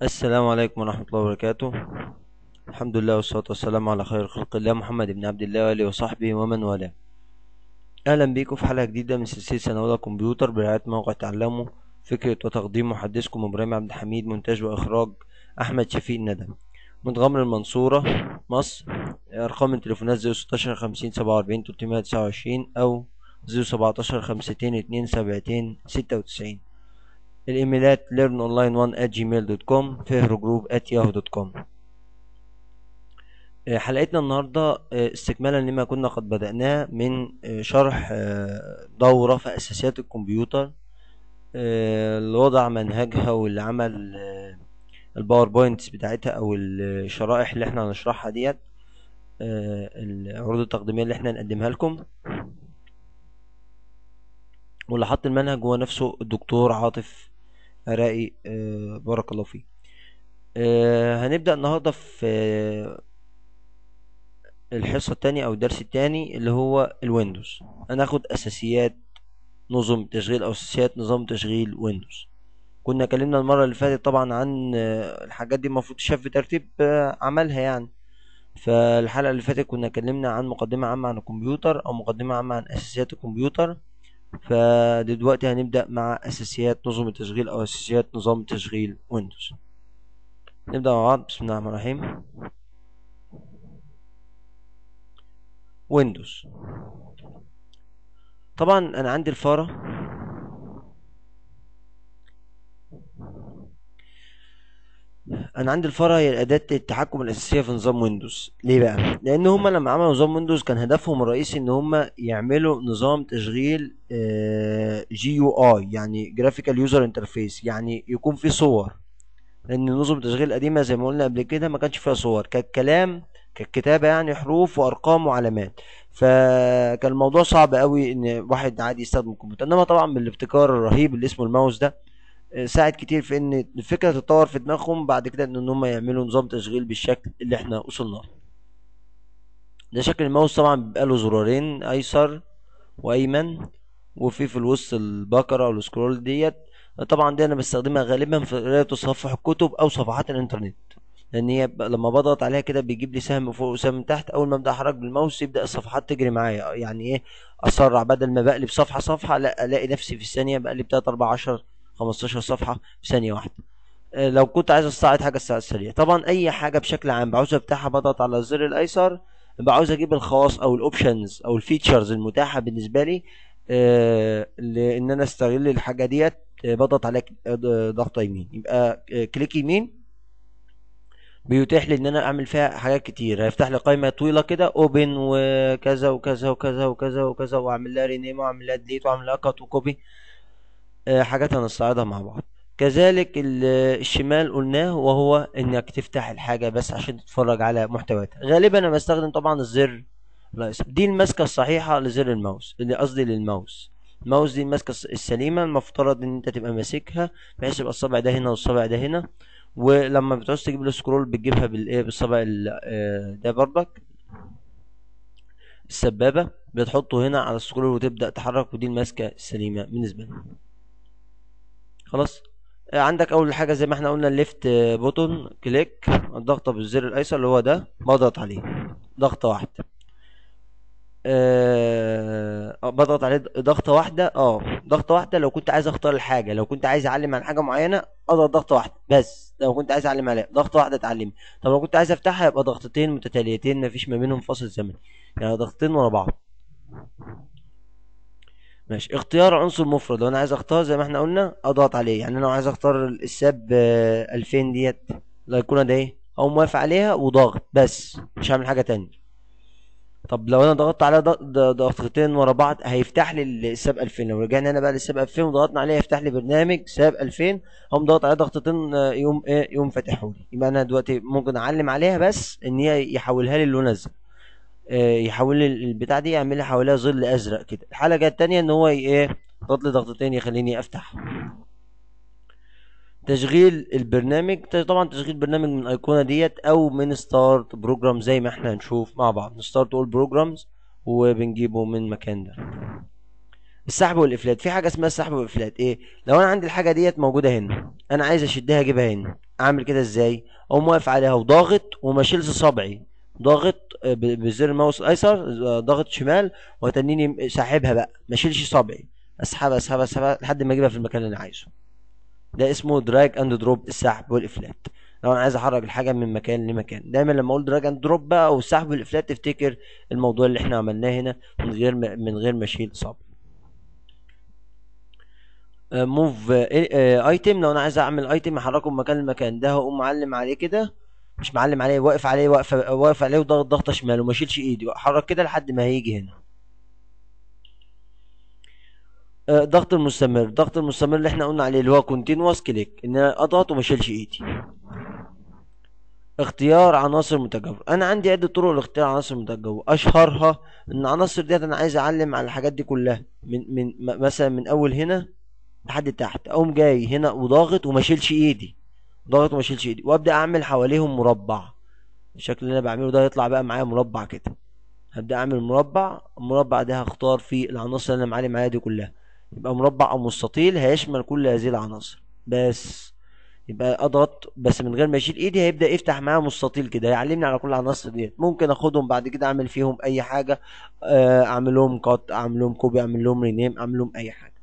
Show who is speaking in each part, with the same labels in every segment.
Speaker 1: السلام عليكم ورحمة الله وبركاته الحمد لله والصلاة والسلام على خير خلق الله محمد بن عبد الله وآله وصحبه ومن والاه أهلا بيكم في حلقة جديدة من سلسلة سنة أولى كمبيوتر برعاية موقع تعلموا فكرة وتقديم محدثكم إبراهيم عبد الحميد مونتاج وإخراج أحمد شفيق ندم متغمر المنصورة مصر أرقام التليفونات زيرو ستاشر خمسين سبعة وأربعين تلتمية تسعة وعشرين أو زيرو سبعتاشر خمستين اتنين سبعتين ستة وتسعين الايميلات learnonline1@gmail.com fehro@yahoo.com آه، حلقتنا النهاردة آه، استكمالا لما كنا قد بدأناه من آه، شرح آه، دورة في أساسيات الكمبيوتر آه، اللي وضع منهجها واللي عمل آه، الباوربوينتس بتاعتها أو الشرائح اللي احنا هنشرحها ديت آه، العروض التقديمية اللي احنا نقدمها لكم واللي حط المنهج هو نفسه الدكتور عاطف عراقي آه، بارك الله فيه آه، هنبدأ النهاردة في آه، الحصة التانية أو الدرس التاني اللي هو الويندوز هناخد أساسيات نظم تشغيل أو أساسيات نظام تشغيل ويندوز كنا اتكلمنا المرة اللي فاتت طبعا عن آه، الحاجات دي المفروض تشاف في ترتيب آه، عملها يعني فالحلقة اللي فاتت كنا اتكلمنا عن مقدمة عامة عن الكمبيوتر أو مقدمة عامة عن أساسيات الكمبيوتر فدلوقتي هنبدأ مع أساسيات نظم التشغيل أو أساسيات نظام تشغيل ويندوز نبدأ مع بعض بسم الله الرحمن الرحيم ويندوز طبعا أنا عندي الفارة أنا عندي الفارة هي الأداة التحكم الأساسية في نظام ويندوز ليه بقى؟ لأن هما لما عملوا نظام ويندوز كان هدفهم الرئيسي إن هما يعملوا نظام تشغيل جي يو اي يعني جرافيكال يوزر انترفيس يعني يكون فيه صور لان نظم التشغيل القديمه زي ما قلنا قبل كده ما كانش فيها صور كانت كلام كانت كتابه يعني حروف وارقام وعلامات فكان الموضوع صعب قوي ان واحد عادي يستخدم الكمبيوتر انما طبعا بالابتكار الرهيب اللي اسمه الماوس ده آه، ساعد كتير في ان الفكره تتطور في دماغهم بعد كده ان هم يعملوا نظام تشغيل بالشكل اللي احنا وصلنا له ده شكل الماوس طبعا بيبقى له زرارين ايسر وايمن وفي في الوسط البكره او السكرول ديت طبعا دي انا بستخدمها غالبا في قرايه تصفح الكتب او صفحات الانترنت لان هي ب- لما بضغط عليها كده بيجيب لي سهم فوق وسهم من تحت اول ما ابدا احرك بالماوس يبدا الصفحات تجري معايا يعني ايه اسرع بدل ما بقلب صفحه صفحه لا الاقي نفسي في الثانيه بقلب 3 4 10 15 صفحه في ثانيه واحده آه، لو كنت عايز استعرض حاجه استعرض سريع طبعا اي حاجه بشكل عام بعوز افتحها بضغط على الزر الايسر بعوز اجيب الخواص او الاوبشنز او الفيتشرز المتاحه بالنسبه لي آه، لان انا استغل الحاجه ديت آه، بضغط عليها ك- آه، ضغطه يمين يبقى آه، كليك يمين بيتيح لي ان انا اعمل فيها حاجات كتير هيفتح لي قائمه طويله كده اوبن وكذا وكذا وكذا وكذا وكذا واعمل لها رينيم واعمل لها ديليت واعمل لها كات وكوبي آه، حاجات هنستعرضها مع بعض كذلك ال- الشمال قلناه وهو انك تفتح الحاجه بس عشان تتفرج على محتوياتها غالبا انا بستخدم طبعا الزر الأيسر دي المسكه الصحيحه لزر الماوس اللي قصدي للماوس الماوس دي المسكه الس- السليمه المفترض ان انت تبقى ماسكها بحيث يبقى الصبع ده هنا والصبع ده هنا ولما بتعوز تجيب السكرول بتجيبها بالايه بالصبع ال- آه، ده برضك السبابه بتحطه هنا على السكرول وتبدا تحرك ودي المسكه السليمه بالنسبه لنا خلاص آه، عندك اول حاجه زي ما احنا قلنا الليفت بوتون كليك الضغطه بالزر الايسر اللي هو ده بضغط عليه ضغطه واحده آه آه، بضغط عليه ضغطه واحده اه ضغطه واحده لو كنت عايز اختار الحاجه لو كنت عايز اعلم عن حاجه معينه اضغط ضغطه واحده بس لو كنت عايز اعلم عليها ضغطه واحده اتعلم طب لو كنت عايز افتحها يبقى ضغطتين متتاليتين مفيش ما بينهم فاصل زمني يعني ضغطتين ورا بعض ماشي اختيار عنصر مفرد لو انا عايز اختار زي ما احنا قلنا اضغط عليه يعني انا لو عايز اختار الساب آه، 2000 ديت الايقونه ده ايه او موافق عليها وضاغط بس مش هعمل حاجه تانية طب لو انا ضغطت على ضغ- ض- ضغطتين ورا بعض هيفتح لي الساب 2000 لو رجعنا هنا بقى للساب 2000 وضغطنا عليه هيفتح لي برنامج ساب 2000 اقوم ضغط عليه ضغطتين آه، يقوم ايه يقوم فاتحه لي يبقى انا دلوقتي ممكن اعلم عليها بس ان هي يحولها لي اللون ازرق آه، يحول لي البتاع دي يعمل لي حواليها ظل ازرق كده الحاجه التانية ان هو ي- ايه ضغط لي ضغطتين يخليني افتح تشغيل البرنامج ت- طبعا تشغيل برنامج من الايقونه ديت او من ستارت بروجرام زي ما احنا هنشوف مع بعض نستارت اول بروجرامز وبنجيبه من مكان ده السحب والافلات في حاجه اسمها السحب والافلات ايه لو انا عندي الحاجه ديت موجوده هنا انا عايز اشدها اجيبها هنا اعمل كده ازاي اقوم واقف عليها وضاغط وما اشيلش صبعي ضاغط آه، ب- بزر الماوس الايسر آه، ضاغط شمال وتنيني ساحبها بقى ما اشيلش صبعي اسحبها اسحبها اسحبها لحد ما اجيبها في المكان اللي انا عايزه ده اسمه دراج اند دروب السحب والافلات لو انا عايز احرك الحاجه من مكان لمكان دايما لما اقول دراج اند دروب بقى او السحب والافلات تفتكر الموضوع اللي احنا عملناه هنا من غير ما من غير ما اشيل صبعي موف ايتم لو انا عايز اعمل ايتم احركه من مكان لمكان ده هقوم معلم عليه كده مش معلم عليه واقف عليه واقف واقف عليه وضغط ضغطه شمال وما اشيلش ايدي واحرك كده لحد ما هيجي هنا آه، ضغط المستمر ضغط المستمر اللي احنا قلنا عليه اللي هو كونتينوس كليك ان انا اضغط وما اشيلش ايدي اختيار عناصر متجاورة انا عندي عدة طرق لاختيار عناصر متجاورة اشهرها ان العناصر ديت انا عايز اعلم على الحاجات دي كلها من من م- مثلا من اول هنا لحد تحت اقوم جاي هنا وضاغط وما اشيلش ايدي ضاغط وما اشيلش ايدي وابدا اعمل حواليهم مربع الشكل اللي انا بعمله ده يطلع بقى معايا مربع كده هبدا اعمل مربع المربع ده هختار فيه العناصر اللي انا معلم عليها دي كلها يبقى مربع او مستطيل هيشمل كل هذه العناصر بس يبقى اضغط بس من غير ما اشيل ايدي هيبدا يفتح معايا مستطيل كده يعلمني على كل العناصر ديت ممكن اخدهم بعد كده اعمل فيهم اي حاجه آه، اعمل لهم كات اعمل لهم كوبي اعمل لهم رينيم اعمل لهم اي حاجه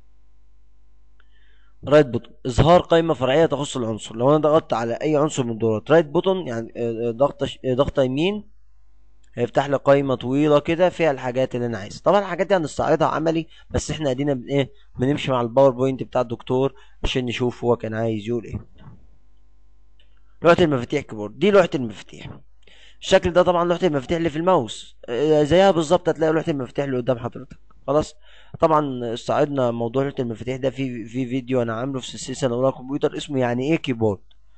Speaker 1: رايت بوتون اظهار قائمه فرعيه تخص العنصر لو انا ضغطت على اي عنصر من دولت رايت بوتون يعني آه، آه، ضغطه ش- آه، ضغطه يمين هيفتح لي قائمه طويله كده فيها الحاجات اللي انا عايزها طبعا الحاجات دي هنستعرضها عملي بس احنا ادينا بن ايه بنمشي مع الباوربوينت بتاع الدكتور عشان نشوف هو كان عايز يقول ايه لوحه المفاتيح كيبورد دي لوحه المفاتيح الشكل ده طبعا لوحه المفاتيح اللي في الماوس آه، زيها بالظبط هتلاقي لوحه المفاتيح اللي قدام حضرتك خلاص طبعا استعرضنا موضوع لوحه المفاتيح ده في في فيديو انا عامله في سلسله سنه اولى كمبيوتر اسمه يعني ايه كيبورد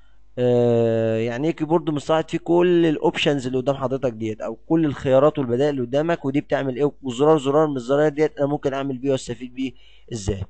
Speaker 1: آه يعني ايه كيبورد مستعرض فيه كل الاوبشنز اللي قدام حضرتك ديت او كل الخيارات والبدائل اللي قدامك ودي بتعمل ايه وزرار زرار من الزراير ديت انا ممكن اعمل بيه واستفيد بيه ازاي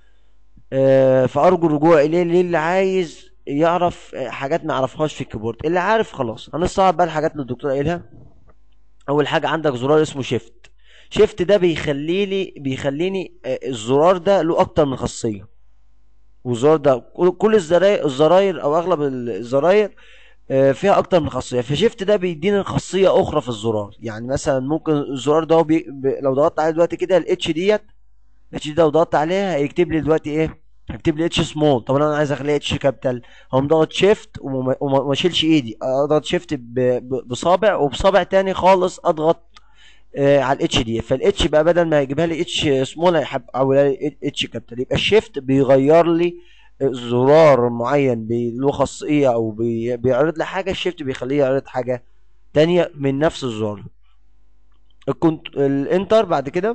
Speaker 1: آه فارجو الرجوع اليه للي عايز يعرف آه، حاجات ما يعرفهاش في الكيبورد اللي عارف خلاص هنستعرض بقى الحاجات اللي الدكتور قايلها اول حاجه عندك زرار اسمه شيفت شيفت ده بيخلي لي بيخليني آه، الزرار ده له اكتر من خاصيه والزرار ده كل كل الزراير الزراير او اغلب الزراير آه، فيها اكتر من خاصيه فشيفت ده بيديني خاصيه اخرى في الزرار يعني مثلا ممكن الزرار ده هو بي... ب... لو ضغطت عليه دلوقتي كده الاتش ديت الاتش دي لو ضغطت عليها هيكتب لي دلوقتي ايه هيكتب لي اتش سمول طب انا عايز اخليها اتش كابيتال هقوم ضغط شيفت وما وما- وما اشيلش ايدي اضغط شيفت ب... ب... بصابع وبصابع تاني خالص اضغط آه على الاتش دي فالاتش بقى بدل ما يجيبها لي اتش سمول هيحولها لي اتش كابيتال يبقى الشيفت بيغير لي زرار معين بي- له خاصيه او بي- بيعرض لي حاجه الشيفت بيخليه يعرض حاجه تانية من نفس الزرار الكنت... الانتر بعد كده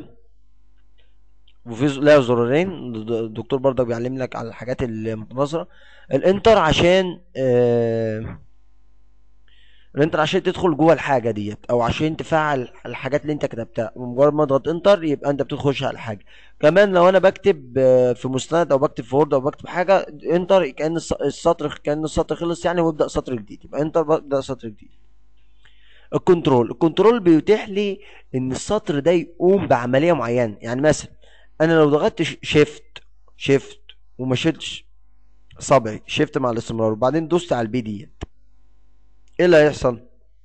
Speaker 1: وفي ز- لها زرارين الد- الدكتور برضك بيعلم لك على الحاجات المتناظره الانتر عشان آه... الانتر عشان تدخل جوه الحاجه ديت او عشان تفعل الحاجات اللي انت كتبتها ومجرد ما اضغط انتر يبقى انت بتخش على الحاجه كمان لو انا بكتب آه، في مستند او بكتب في وورد او بكتب حاجه انتر كان الس- السطر كان السطر خلص يعني ويبدا سطر جديد يبقى انتر ببدا سطر جديد الكنترول الكنترول بيتيح لي ان السطر ده يقوم بعمليه معينه يعني مثلا انا لو ضغطت شيفت شيفت وما شلتش صبعي شيفت مع الاستمرار وبعدين دوست على البي ديت ايه اللي هيحصل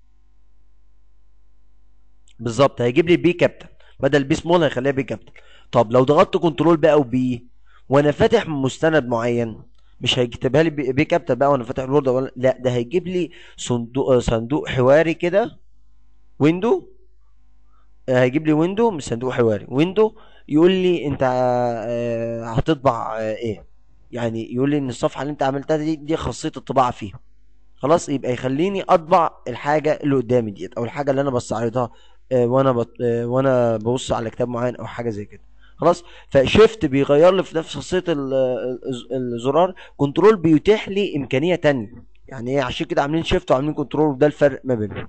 Speaker 1: بالظبط هيجيب لي بي كابتن بدل بي سمول هيخليها بي كابتن طب لو ضغطت كنترول بقى وبي وانا فاتح مستند معين مش هيكتبها لي بي بي كابتن بقى وانا فاتح الوورد ولا لا ده هيجيب لي صندوق صندوق حواري كده ويندو آه، هيجيب لي ويندو مش صندوق حواري ويندو يقول لي انت آه، هتطبع آه، ايه يعني يقول لي ان الصفحه اللي انت عملتها دي دي خاصيه الطباعه فيها خلاص يبقى يخليني اطبع الحاجه اللي قدامي ديت او الحاجه اللي انا بستعرضها آه، وانا بط... آه، وانا ببص على كتاب معين او حاجه زي كده خلاص فشيفت بيغير لي في نفس خاصيه ال- ال- الزرار كنترول بيتيح لي امكانيه تانية يعني ايه عشان كده عاملين شيفت وعاملين كنترول وده الفرق ما بينهم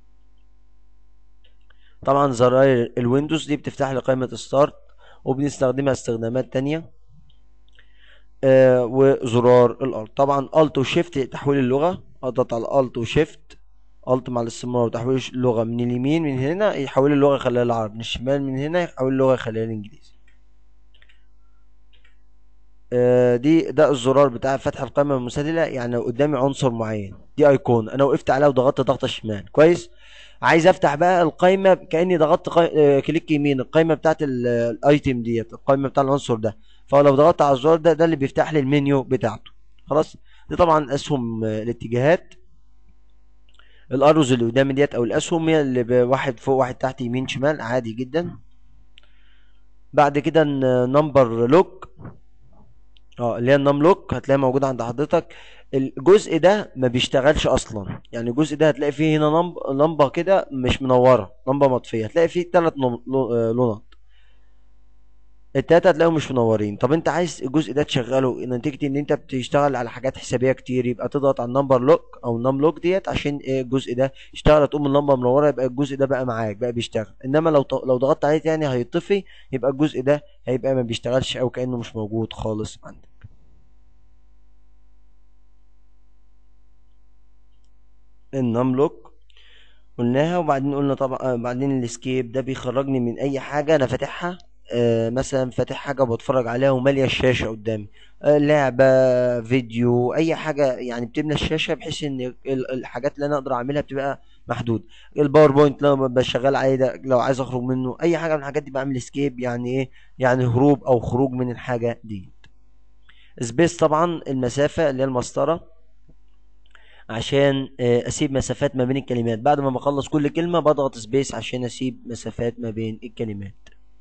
Speaker 1: طبعا زراير الويندوز دي بتفتح لي قائمه ستارت وبنستخدمها استخدامات تانية آه وزرار الالت طبعا الت وشيفت تحويل اللغه اضغط على الت وشيفت الت مع الاستمرار وتحويل اللغه من اليمين من هنا يحول اللغه يخليها العربي من الشمال من هنا يحول اللغه يخليها الانجليزي آه، دي ده الزرار بتاع فتح القائمه المسدله يعني لو قدامي عنصر معين دي ايقون انا وقفت عليها وضغطت ضغطه شمال كويس عايز افتح بقى القائمه كاني ضغطت قي... آه، كليك يمين القائمه بتاعت ال- الايتم ديت القائمه بتاع العنصر ده فلو ضغطت على الزرار ده ده اللي بيفتح لي المنيو بتاعته خلاص دي طبعا اسهم آه، الاتجاهات الارز اللي قدامي ديت او الاسهم هي اللي بواحد فوق واحد تحت يمين شمال عادي جدا بعد كده نمبر لوك اه اللي هي النام لوك هتلاقيها موجوده عند حضرتك الجزء ده ما بيشتغلش اصلا يعني الجزء ده هتلاقي فيه هنا لمب لمبه كده مش منوره لمبه مطفيه هتلاقي فيه ثلاث لونات التلاتة هتلاقيهم مش منورين طب انت عايز الجزء ده تشغله نتيجة ان انت بتشتغل على حاجات حسابية كتير يبقى تضغط على النمبر لوك او النم لوك ديت عشان ايه الجزء ده يشتغل تقوم اللمبة منورة يبقى الجزء ده بقى معاك بقى بيشتغل انما لو ط- لو ضغطت عليه تاني هيطفي يبقى الجزء ده هيبقى ما بيشتغلش او كأنه مش موجود خالص عندك النم لوك قلناها وبعدين قلنا طبعا آه، بعدين الاسكيب ده بيخرجني من اي حاجه انا فاتحها آه مثلا فاتح حاجه بتفرج عليها وماليه الشاشه قدامي آه لعبه فيديو اي حاجه يعني بتملى الشاشه بحيث ان ال- الحاجات اللي انا اقدر اعملها بتبقى محدود الباوربوينت لو ببقى شغال عليه ده لو عايز اخرج منه اي حاجه من الحاجات دي بعمل اسكيب يعني ايه يعني هروب او خروج من الحاجه دي سبيس طبعا المسافه اللي هي المسطره عشان آه، اسيب مسافات ما بين الكلمات بعد ما بخلص كل كلمة بضغط سبيس عشان اسيب مسافات ما بين الكلمات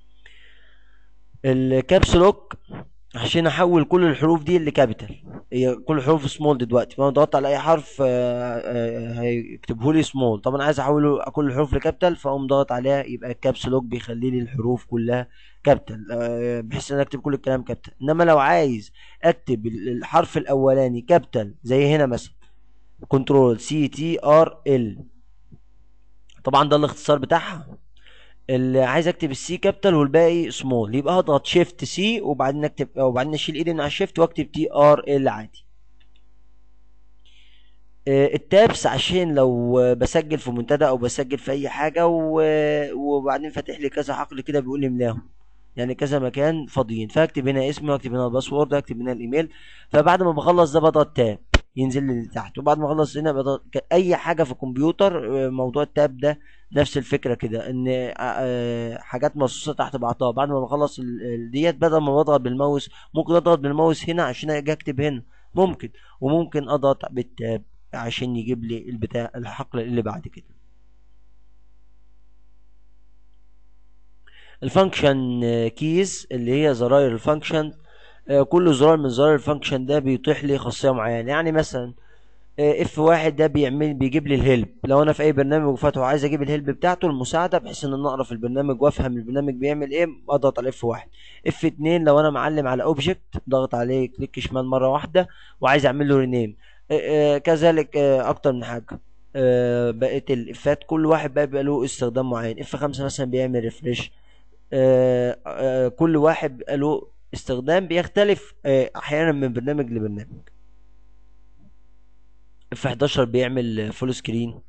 Speaker 1: الكابس لوك عشان احول كل الحروف دي لكابيتال هي كل الحروف سمول دلوقتي فانا ضغطت على اي حرف آه، آه، هيكتبه لي سمول طب انا عايز احوله كل الحروف لكابيتال فاقوم ضغط عليها يبقى الكابس لوك بيخلي لي الحروف كلها كابيتال آه، بحيث ان انا اكتب كل الكلام كابيتال انما لو عايز اكتب الحرف الاولاني كابيتال زي هنا مثلا كنترول سي تي ار ال طبعا ده الاختصار بتاعها اللي عايز اكتب السي كابيتال والباقي سمول يبقى هضغط شيفت سي وبعدين اكتب وبعدين اشيل ايدي من على الشيفت واكتب تي ار ال عادي آه، التابس عشان لو آه، بسجل في منتدى او بسجل في اي حاجه و- وبعدين فاتح لي كذا حقل كده بيقول لي املاهم يعني كذا مكان فاضيين فاكتب هنا اسمي واكتب هنا الباسورد اكتب هنا الايميل فبعد ما بخلص ده بضغط تاب ينزل لي تحت وبعد ما اخلص هنا بضغط ك- اي حاجه في الكمبيوتر آه، موضوع التاب ده نفس الفكره كده ان آه، آه، حاجات مرصوصه تحت بعضها بعد ما بخلص ال- ال- ديت بدل ما بضغط بالماوس ممكن اضغط بالماوس هنا عشان اجي اكتب هنا ممكن وممكن اضغط بالتاب عشان يجيب لي البتاع الحقل اللي بعد كده الفانكشن كيز اللي هي زراير الفانكشن آه، كل زرار من زراير الفانكشن ده بيتيح لي خاصيه معينه يعني مثلا اف واحد ده بيعمل بيجيب لي الهيلب لو انا في اي برنامج وفاتحه وعايز اجيب الهيلب بتاعته المساعده بحيث ان انا اقرا في البرنامج وافهم البرنامج بيعمل ايه اضغط على اف واحد اف اتنين لو انا معلم على اوبجكت ضغط عليه كليك شمال مره واحده وعايز اعمل له رينيم كذلك آه، اكتر من حاجه آه، بقيه الافات كل واحد بقى بيبقى له استخدام معين اف خمسة مثلا بيعمل ريفريش كل واحد بيبقى له استخدام بيختلف آه، احيانا من برنامج لبرنامج اف 11 بيعمل فول سكرين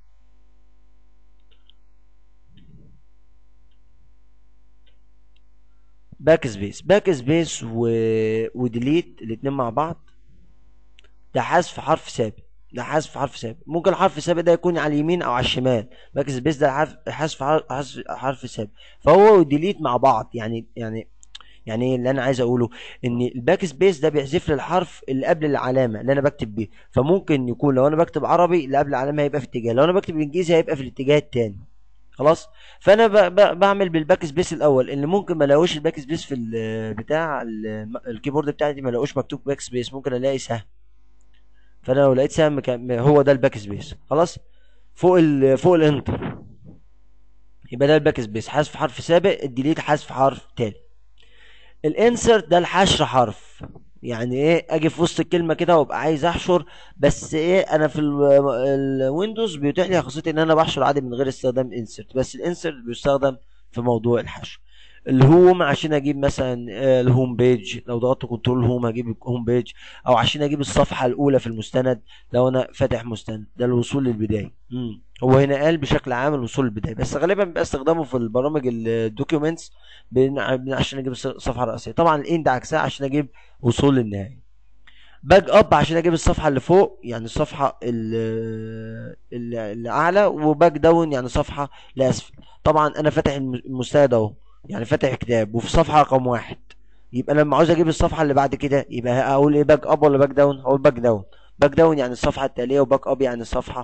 Speaker 1: باك سبيس باك سبيس و... وديليت الاتنين مع بعض ده حذف حرف ثابت ده حذف حرف ثابت ممكن الحرف الثابت ده يكون على اليمين او على الشمال باك سبيس ده حرف حذف حرف حذف حرف ثابت فهو وديليت مع بعض يعني يعني يعني ايه اللي انا عايز اقوله ان الباك سبيس ده بيحذف لي الحرف اللي قبل العلامه اللي انا بكتب بيه فممكن يكون لو انا بكتب عربي اللي قبل العلامه هيبقى في اتجاه لو انا بكتب انجليزي هيبقى في الاتجاه التاني خلاص فانا ب... ب... بعمل بالباك سبيس الاول اللي ممكن ما الاقوش الباك سبيس في ال- بتاع ال- الكيبورد بتاعتي ما الاقوش مكتوب باك سبيس ممكن الاقي سهم فانا لو لقيت سهم كان- هو ده الباك سبيس خلاص فوق ال... فوق الانتر يبقى ده الباك سبيس حذف حرف سابق الديليت حذف حرف تاني الانسرت ده الحشر حرف يعني ايه اجي في وسط الكلمه كده وابقى عايز احشر بس ايه انا في ال- الويندوز بيتيح لي خاصيه ان انا بحشر عادي من غير استخدام انسرت بس الانسرت بيستخدم في موضوع الحشر الهوم عشان اجيب مثلا آه، الهوم بيج لو ضغطت كنترول هوم هجيب الهوم بيج او عشان اجيب الصفحه الاولى في المستند لو انا فاتح مستند ده الوصول للبدايه مم. هو هنا قال بشكل عام الوصول للبدايه بس غالبا بيبقى استخدامه في البرامج الدوكيومنتس عشان اجيب الصفحه الرئيسيه طبعا الاند عكسها عشان اجيب وصول للنهايه باك اب عشان اجيب الصفحه اللي فوق يعني الصفحه اللي, اللي اعلى وباك داون يعني صفحه لاسفل طبعا انا فاتح المستند اهو يعني فاتح كتاب وفي صفحه رقم واحد يبقى لما عاوز اجيب الصفحه اللي بعد كده يبقى اقول ايه باك اب ولا باك داون اقول باك داون باك داون يعني الصفحه التاليه وباك اب يعني الصفحه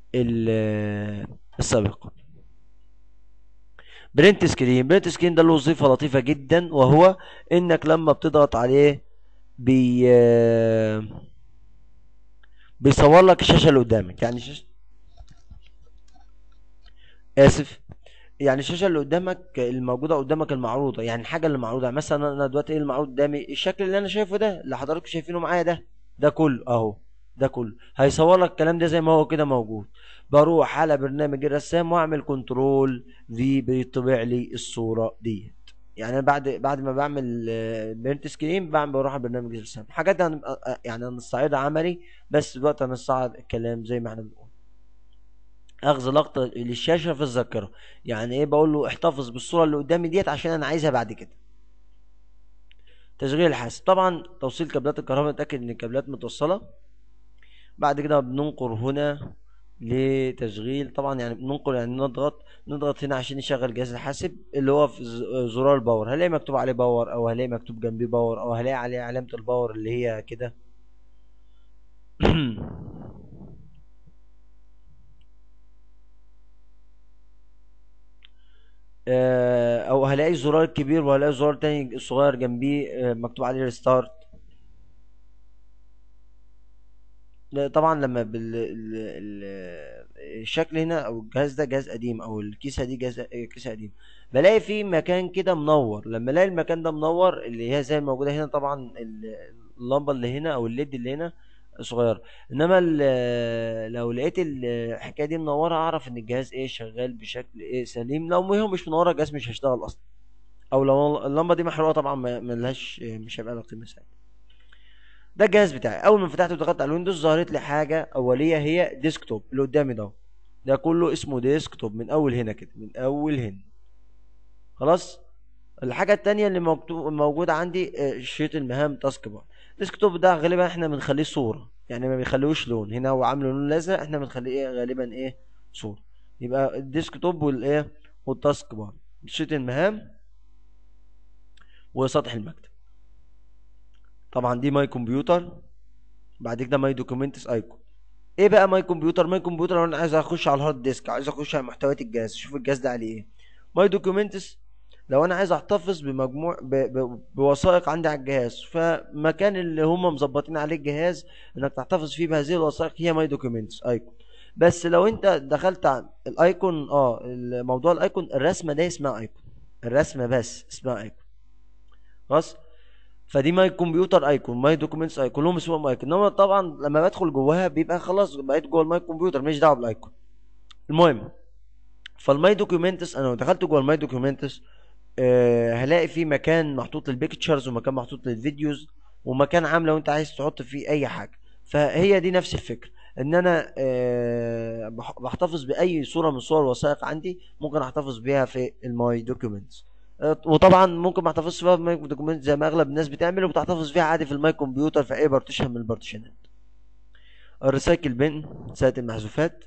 Speaker 1: السابقه برنت سكرين برنت سكرين ده له وظيفه لطيفه جدا وهو انك لما بتضغط عليه بي بيصور لك الشاشه اللي قدامك يعني شاشه اسف يعني الشاشه اللي قدامك الموجوده قدامك المعروضه يعني الحاجه اللي معروضه يعني مثلا انا دلوقتي ايه المعروض قدامي الشكل اللي انا شايفه ده اللي حضراتكم شايفينه معايا ده ده كله اهو ده كله هيصور لك الكلام ده زي ما هو كده موجود بروح على برنامج الرسام واعمل كنترول في بيطبع لي الصوره دي يعني انا بعد بعد ما بعمل بيرنت سكرين بعمل بروح على برنامج الرسام حاجات يعني هنستعرضها عملي بس دلوقتي هنستعرض الكلام زي ما احنا بنقول اخذ لقطه للشاشه في الذاكره يعني ايه بقول له احتفظ بالصوره اللي قدامي ديت عشان انا عايزها بعد كده تشغيل الحاسب طبعا توصيل كابلات الكهرباء نتاكد ان الكابلات متوصله بعد كده بننقر هنا لتشغيل طبعا يعني بننقل يعني نضغط نضغط هنا عشان يشغل جهاز الحاسب اللي هو في زرار الباور هلاقي مكتوب عليه باور او هلاقي مكتوب جنبيه باور او هلاقي عليه علامه الباور اللي هي كده آه، او هلاقي زرار كبير وهلاقي زرار تاني صغير جنبيه آه، مكتوب عليه ريستارت طبعا لما بالشكل هنا او الجهاز ده جهاز قديم او الكيسه دي جهاز كيسه قديم بلاقي في مكان كده منور لما الاقي المكان ده منور اللي هي زي الموجوده هنا طبعا اللمبه اللي هنا او الليد اللي هنا صغيره انما لو لقيت الحكايه دي منوره اعرف ان الجهاز ايه شغال بشكل ايه سليم لو هو مش منوره الجهاز مش هيشتغل اصلا او لو اللمبه دي محروقه طبعا ملهاش مش هيبقى لها قيمه ساعتها ده الجهاز بتاعي اول ما فتحته وضغطت على الويندوز ظهرت لي حاجه اوليه هي ديسكتوب اللي قدامي ده ده كله اسمه ديسكتوب من اول هنا كده من اول هنا خلاص الحاجه التانية اللي موجوده عندي آه، شريط المهام تاسك بار الديسكتوب ده غالبا احنا بنخليه صوره يعني ما بيخليهوش لون هنا هو عامله لون ازرق احنا بنخليه ايه غالبا ايه صوره يبقى الديسكتوب والايه والتاسك بار شريط المهام وسطح المكتب طبعا دي ماي كمبيوتر بعد كده ماي دوكيومنتس ايكون ايه بقى ماي كمبيوتر ماي كمبيوتر لو انا عايز اخش على الهارد ديسك عايز اخش على محتويات الجهاز اشوف الجهاز ده عليه ايه ماي دوكيومنتس لو انا عايز احتفظ بمجموع ب... ب... بوثائق عندي على الجهاز فمكان اللي هم مظبطين عليه الجهاز انك تحتفظ فيه بهذه الوثائق هي ماي دوكيومنتس ايكون بس لو انت دخلت على الايكون اه موضوع الايكون الرسمه ده اسمها ايكون الرسمه بس اسمها ايكون خلاص فدي ماي كمبيوتر ايكون ماي دوكيومنتس ايكون كلهم اسمهم ايكون انما طبعا لما بدخل جواها بيبقى خلاص بقيت جوه الماي كمبيوتر ماليش دعوه بالايكون المهم فالماي دوكيومنتس انا لو دخلت جوه الماي دوكيومنتس آه هلاقي في مكان محطوط للبيكتشرز ومكان محطوط للفيديوز ومكان عام لو انت عايز تحط فيه اي حاجه فهي دي نفس الفكره ان انا آه بحتفظ باي صوره من صور الوثائق عندي ممكن احتفظ بيها في الماي دوكيومنتس آه، وطبعا ممكن ما احتفظش فيها في الماي دوكيومنت زي ما اغلب الناس بتعمل وبتحتفظ فيها عادي في الماي كمبيوتر في اي بارتيشن من البارتيشنات الريسايكل بين ساعه المحذوفات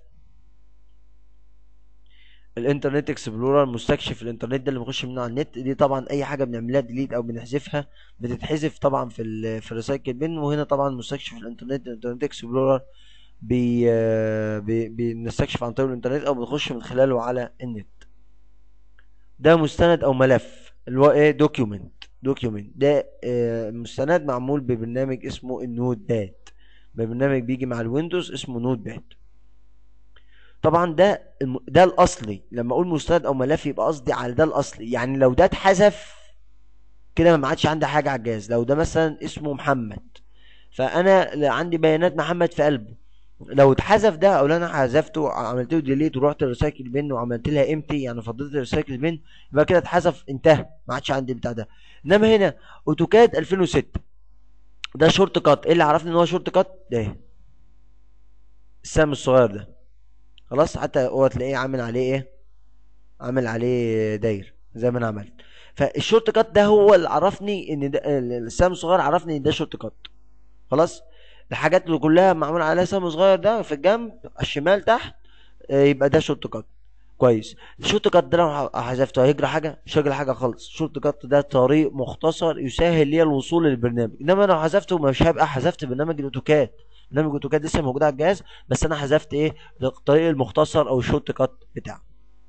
Speaker 1: الانترنت اكسبلورر مستكشف الانترنت ده اللي بنخش منه على النت دي طبعا اي حاجه بنعملها ديليت او بنحذفها بتتحذف طبعا في ال في الريسايكل بين وهنا طبعا مستكشف الانترنت الانترنت اكسبلورر بي بي بنستكشف عن طريق الانترنت او بنخش من خلاله على النت ده مستند او ملف اللي هو ايه دوكيومنت دوكيومنت ده آه مستند معمول ببرنامج اسمه النوت باد ببرنامج بيجي مع الويندوز اسمه نوت باد طبعا ده ده الاصلي لما اقول مستند او ملف يبقى قصدي على ده الاصلي يعني لو ده اتحذف كده ما عادش عندي حاجه على الجهاز لو ده مثلا اسمه محمد فانا عندي بيانات محمد في قلبه لو اتحذف ده او انا حذفته عملت له ديليت ورحت الريسايكل بين وعملت لها امتي يعني فضلت الريسايكل بين يبقى كده اتحذف انتهى ما عادش عندي بتاع ده انما هنا اوتوكاد 2006 ده شورت كات ايه اللي عرفني ان هو شورت كات ده السهم الصغير ده خلاص حتى هو تلاقيه عامل عليه ايه عامل عليه داير زي ما انا عملت فالشورت كات ده هو اللي عرفني ان ده السهم الصغير عرفني ان ده شورت كات خلاص الحاجات اللي كلها معمول عليها سهم صغير ده في الجنب على الشمال تحت آه، يبقى ده شورت كات كويس الشورت كات ده لو حذفته هيجري حاجه مش هيجري حاجه خالص الشورت كات ده طريق مختصر يسهل لي الوصول للبرنامج انما لو حذفته مش هيبقى حذفت برنامج الاوتوكاد برنامج الاوتوكاد لسه موجود على الجهاز بس انا حذفت ايه الطريق المختصر او الشورت كات بتاعه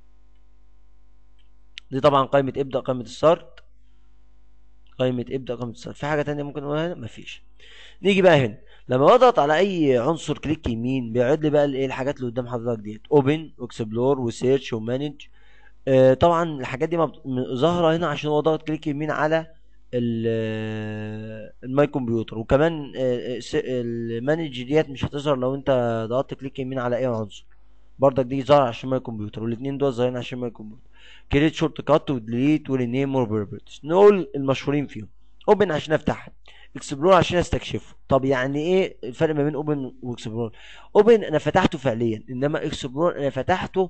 Speaker 1: دي طبعا قائمه ابدا قائمه السارت قائمه ابدا قائمه السارت في حاجه تانية ممكن نقولها مفيش نيجي بقى هنا لما بضغط على اي عنصر كليك يمين بيعد لي بقى الايه الحاجات اللي قدام حضرتك ديت اوبن واكسبلور وسيرش ومانج آه طبعا الحاجات دي ظاهره هنا عشان هو ضغط كليك يمين على الماي كمبيوتر وكمان آه المانج ديت مش هتظهر لو انت ضغطت كليك يمين على اي عنصر برضك دي ظاهره عشان ماي كمبيوتر والاثنين دول ظاهرين عشان ماي كمبيوتر كريت شورت كات وديليت ورينيم وبروبرتيز نقول المشهورين فيهم اوبن عشان افتحها اكسبلور عشان استكشفه طب يعني ايه الفرق ما بين اوبن واكسبلور اوبن انا فتحته فعليا انما اكسبلور انا فتحته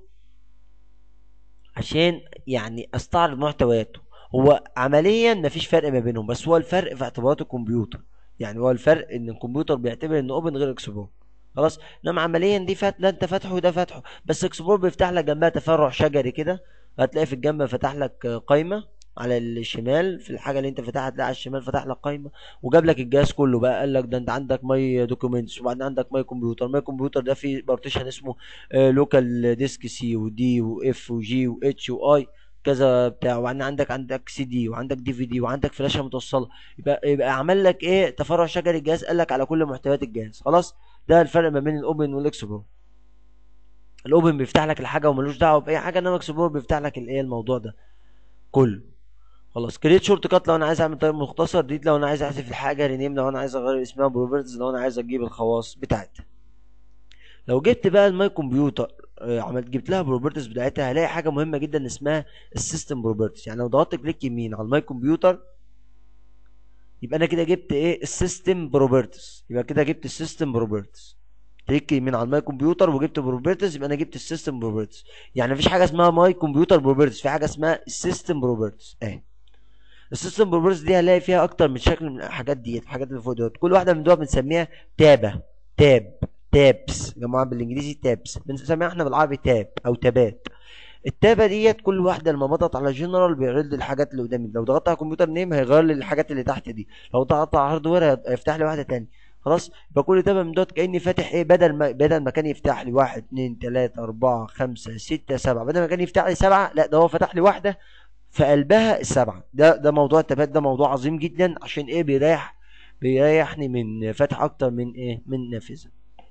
Speaker 1: عشان يعني استعرض محتوياته هو عمليا مفيش فرق ما بينهم بس هو الفرق في اعتبارات الكمبيوتر يعني هو الفرق ان الكمبيوتر بيعتبر ان اوبن غير اكسبلور خلاص انما عمليا دي فات لا انت فاتحه وده فاتحه بس اكسبلور بيفتح لك جنبها تفرع شجري كده هتلاقي في الجنب فتح لك قايمه على الشمال في الحاجه اللي انت فتحها هتلاقي على الشمال فتح لك قائمه وجاب لك الجهاز كله بقى قال لك ده انت عندك ماي دوكيومنتس وبعدين عندك ماي كمبيوتر ماي كمبيوتر ده فيه بارتيشن اسمه لوكال ديسك سي ودي واف وجي واتش واي كذا بتاع وبعدين عندك عندك سي دي وعندك دي في دي وعندك فلاشه متوصله يبقى يبقى عمل لك ايه تفرع شجري الجهاز قال لك على كل محتويات الجهاز خلاص ده الفرق ما بين الاوبن والاكسبلور الاوبن بيفتح لك الحاجه وملوش دعوه باي حاجه انما الاكسبلور بيفتح لك الايه الموضوع ده كله خلاص كريت شورت كات لو انا عايز اعمل طريق مختصر ديت لو انا عايز احذف الحاجه رينيم لو انا عايز اغير اسمها بروبرتيز لو انا عايز اجيب الخواص بتاعتها لو جبت بقى الماي كمبيوتر آه، عملت جبت لها بروبرتيز بتاعتها هلاقي حاجه مهمه جدا اسمها السيستم بروبرتيز يعني لو ضغطت كليك يمين على الماي كمبيوتر يبقى انا كده جبت ايه السيستم بروبرتيز يبقى كده جبت السيستم بروبرتيز كليك يمين على الماي كمبيوتر وجبت بروبرتيز يبقى انا جبت السيستم بروبرتيز يعني مفيش حاجه اسمها ماي كمبيوتر بروبرتيز في حاجه اسمها السيستم بروبرتيز اهي السيستم بروبرتيز دي هنلاقي فيها اكتر من شكل من الحاجات دي الحاجات اللي فوق دول كل واحده من دول بنسميها تابه تاب تابس يا جماعه بالانجليزي تابس بنسميها احنا بالعربي تاب او تابات التابه ديت كل واحده لما بضغط على جنرال بيعرض لي الحاجات اللي قدامي لو ضغطت على كمبيوتر نيم هيغير لي الحاجات اللي تحت دي لو ضغطت على هاردوير هيفتح لي واحده تاني خلاص يبقى كل تابه من دوت كاني فاتح ايه بدل ما بدل ما كان يفتح لي واحد اتنين تلاته اربعه خمسه سته سبعه بدل ما كان يفتح لي سبعه لا ده هو فتح لي واحده في قلبها السبعه ده ده موضوع التابات ده موضوع عظيم جدا عشان ايه بيريح بيريحني من فتح اكتر من ايه من نافذه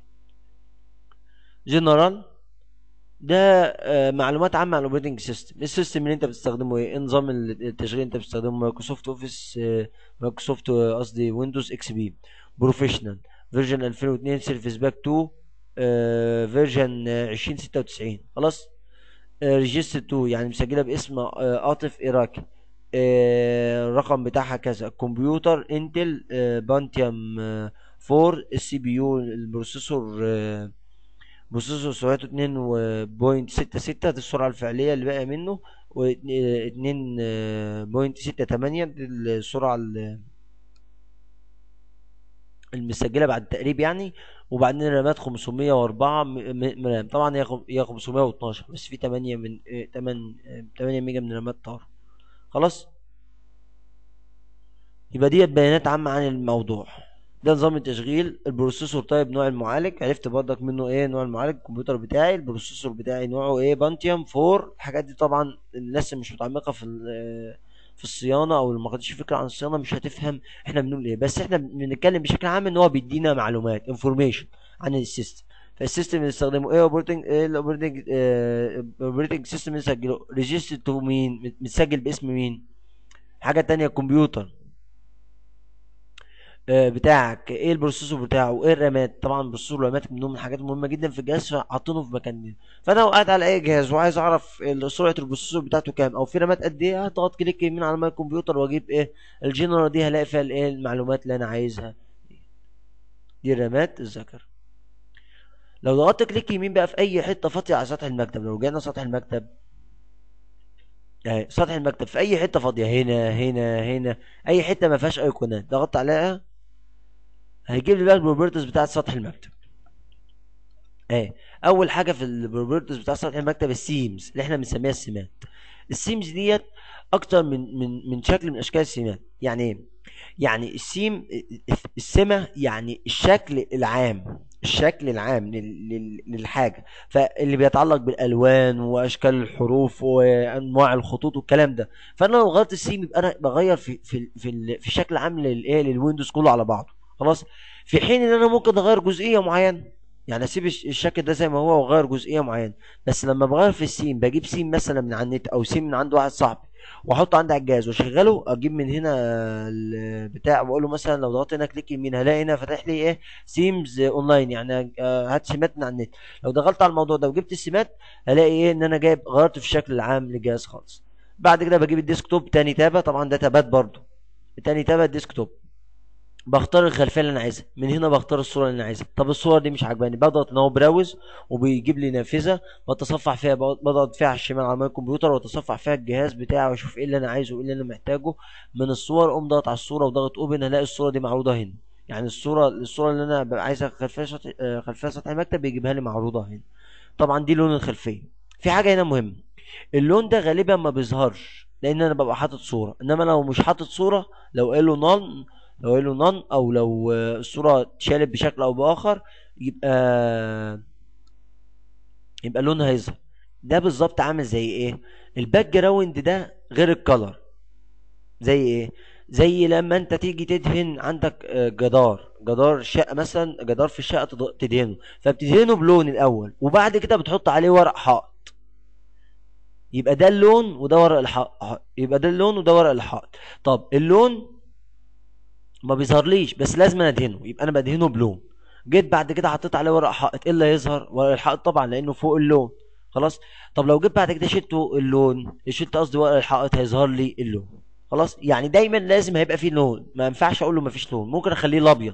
Speaker 1: جنرال ده آه معلومات عامه عن الاوبريتنج سيستم السيستم اللي انت بتستخدمه ايه نظام التشغيل انت بتستخدمه مايكروسوفت اوفيس آه مايكروسوفت قصدي ويندوز اكس بي بروفيشنال فيرجن 2002 سيرفيس باك 2 آه فيرجن 2096 خلاص ريجستر 2 يعني مسجله باسم آه عاطف ايراكي الرقم بتاعها كذا كمبيوتر انتل بانتيوم 4 السي بي يو البروسيسور بروسيسور سرعته 2.66 دي السرعة الفعلية اللي باقية منه و 2.68 دي السرعة المسجلة بعد التقريب يعني وبعدين الرامات 504 رام طبعا هي 512 بس في 8 من 8 8 ميجا من الرامات طار خلاص يبقى ديت بيانات عامة عن الموضوع ده نظام التشغيل البروسيسور طيب نوع المعالج عرفت برضك منه ايه نوع المعالج الكمبيوتر بتاعي البروسيسور بتاعي نوعه ايه بانتيوم 4 الحاجات دي طبعا الناس اللي مش متعمقه في في الصيانه او اللي ما خدتش فكره عن الصيانه مش هتفهم احنا بنقول ايه بس احنا بنتكلم بشكل عام ان هو بيدينا معلومات انفورميشن عن السيستم فالسيستم اللي بنستخدمه ايه اوبريتنج ايه الاوبريتنج اوبريتنج سيستم بنسجله ريجستر تو مين متسجل باسم مين حاجه تانية كمبيوتر آه، بتاعك ايه البروسيسور بتاعه وايه الرامات طبعا البروسيسور والرامات منهم من الحاجات المهمه جدا في الجهاز فحاطينه في مكان فانا لو قاعد على اي جهاز وعايز اعرف ال- سرعه البروسيسور بتاعته كام او في رامات قد ايه هضغط كليك يمين على ماي كمبيوتر واجيب ايه الجنرال دي هلاقي فيها الايه المعلومات اللي انا عايزها دي الرامات الذاكره لو ضغطت كليك يمين بقى في اي حته فاضيه على سطح المكتب لو رجعنا سطح المكتب اهي سطح المكتب في اي حته فاضيه هنا هنا هنا اي حته ما فيهاش ايقونات ضغطت عليها هيجيب لي بقى البروبرتيز بتاعت سطح المكتب اهي اول حاجه في البروبرتيز بتاع سطح المكتب السيمز اللي احنا بنسميها السمات السيمز ديت اكتر من من من شكل من اشكال السمات يعني ايه يعني السيم السمة يعني الشكل العام الشكل العام لل- لل- للحاجة فاللي بيتعلق بالألوان وأشكال الحروف وأنواع الخطوط والكلام ده فأنا لو غيرت السيم يبقى أنا بغير في في في, ال- في الشكل العام للإيه للويندوز كله على بعضه خلاص في حين إن أنا ممكن أغير جزئية معينة يعني أسيب الش- الشكل ده زي ما هو وأغير جزئية معينة بس لما بغير في السيم بجيب سيم مثلا من على النت أو سيم من عند واحد صاحبي واحطه عندي على الجهاز واشغله اجيب من هنا البتاع واقول له مثلا لو ضغطت هنا كليك يمين هلاقي هنا فاتح لي ايه سيمز اونلاين يعني آه، هات سمات من على النت لو دخلت على الموضوع ده وجبت السمات هلاقي ايه ان انا جايب غيرت في الشكل العام للجهاز خالص بعد كده بجيب الديسكتوب تاني تابه طبعا ده تابات برضو تاني تابه الديسكتوب بختار الخلفيه اللي انا عايزها من هنا بختار الصوره اللي انا عايزها طب الصور دي مش عاجباني بضغط ان هو براوز وبيجيب لي نافذه بتصفح فيها بضغط فيها على الشمال على الكمبيوتر واتصفح فيها الجهاز بتاعي واشوف ايه اللي انا عايزه وايه اللي انا محتاجه من الصور اقوم ضغط على الصوره وضغط اوبن هلاقي الصوره دي معروضه هنا يعني الصوره الصوره اللي انا ببقى عايزها خلفيه سطح آه، خلفيه سطح المكتب بيجيبها لي معروضه هنا طبعا دي لون الخلفيه في حاجه هنا مهمه اللون ده غالبا ما بيظهرش لان انا ببقى حاطط صوره انما لو مش حاطط صوره لو قال له نون لو قال له نون او لو آه، الصوره اتشالت بشكل او باخر يبقى يبقى لونها هيظهر ده بالظبط عامل زي ايه الباك جراوند ده غير الكلر زي ايه زي لما انت تيجي تدهن عندك آه، جدار جدار شقه مثلا جدار في الشقه تض- تدهنه فبتدهنه بلون الاول وبعد كده بتحط عليه ورق حائط يبقى ده اللون وده ورق الحائط يبقى ده اللون وده ورق الحائط طب اللون ما بيظهرليش بس لازم ادهنه يبقى انا بدهنه بلون جيت بعد كده حطيت عليه ورق حائط ايه اللي هيظهر ورق الحائط طبعا لانه فوق اللون خلاص طب لو جيت بعد كده شلته اللون شلت قصدي ورق الحائط هيظهر لي اللون خلاص يعني دايما لازم هيبقى فيه لون ما ينفعش اقول له ما فيش لون ممكن اخليه الابيض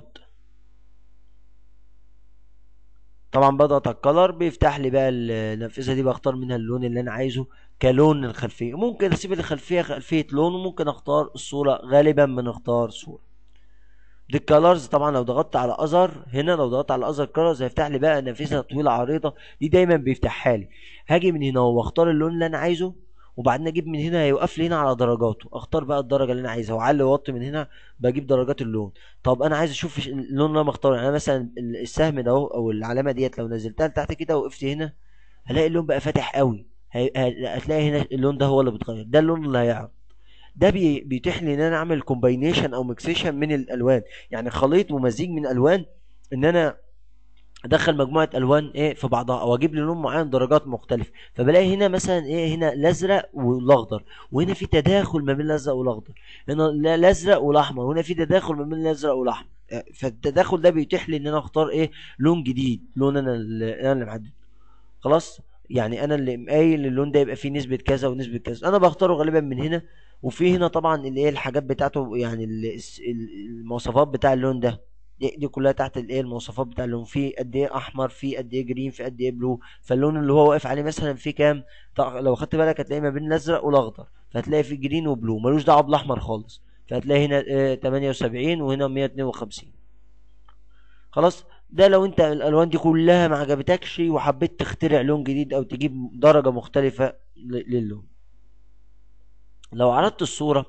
Speaker 1: طبعا بضغط على الكلر بيفتح لي بقى النافذه دي بختار منها اللون اللي انا عايزه كلون الخلفيه ممكن اسيب الخلفيه خلفيه لون وممكن اختار الصوره غالبا بنختار صوره دي الكالرز طبعا لو ضغطت على اذر هنا لو ضغطت على اذر كالرز هيفتح لي بقى نافذه طويله عريضه دي دايما بيفتحها لي هاجي من هنا واختار اللون اللي انا عايزه وبعدين اجيب من هنا هيوقف لي هنا على درجاته اختار بقى الدرجه اللي انا عايزها واعلي واوطي من هنا بجيب درجات اللون طب انا عايز اشوف اللون اللي انا مختاره يعني أنا مثلا السهم ده اهو او العلامه ديت لو نزلتها لتحت كده وقفت هنا هلاقي اللون بقى فاتح قوي هي- هتلاقي هنا اللون ده هو اللي بيتغير ده اللون اللي هيعرض ده بي- بيتيح لي ان انا اعمل كومباينيشن او ميكسيشن من الالوان يعني خليط ومزيج من الوان ان انا ادخل مجموعه الوان ايه في بعضها او اجيب لي لون معين درجات مختلفه فبلاقي هنا مثلا ايه هنا الازرق والاخضر وهنا في تداخل ما بين الازرق والاخضر هنا لا- الازرق والاحمر وهنا في تداخل ما بين الازرق والاحمر آه، فالتداخل ده بيتيح لي ان انا اختار ايه لون جديد لون انا اللي انا اللي محدد خلاص يعني انا اللي مقايل اللون ده يبقى فيه نسبة كذا ونسبة كذا انا بختاره غالبا من هنا وفي هنا طبعا اللي ايه الحاجات بتاعته يعني ال- الس- ال- المواصفات بتاع اللون ده دي, دي كلها تحت الايه المواصفات بتاع اللون في قد ايه احمر في قد ايه جرين في قد ايه بلو فاللون اللي هو واقف عليه مثلا في كام طق- لو خدت بالك هتلاقي ما بين الازرق والاخضر فهتلاقي في جرين وبلو ملوش دعوه بالاحمر خالص فهتلاقي هنا آه، 78 وهنا 152 خلاص ده لو انت الالوان دي كلها ما عجبتكش وحبيت تخترع لون جديد او تجيب درجة مختلفة ل- للون لو عرضت الصورة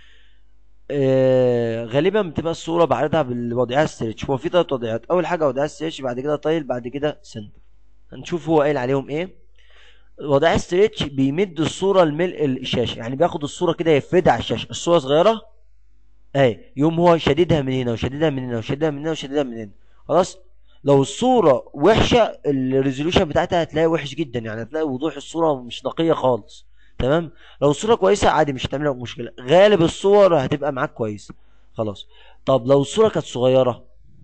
Speaker 1: آه غالبا بتبقى الصورة بعرضها بالوضعية ستريتش هو في تلات وضعيات اول حاجة وضعية ستريتش بعد كده طايل بعد كده سنتر هنشوف هو قايل عليهم ايه وضعية ستريتش بيمد الصورة لملء الشاشة يعني بياخد الصورة كده يفردها على الشاشة الصورة صغيرة اهي يوم هو شديدها من هنا وشددها من هنا وشددها من هنا وشددها من هنا خلاص لو الصورة وحشة الريزولوشن بتاعتها هتلاقي وحش جدا يعني هتلاقي وضوح الصورة مش نقية خالص تمام لو الصورة كويسة عادي مش هتعمل لك مشكلة غالب الصور هتبقى معاك كويس خلاص طب لو الصوره كانت صغيره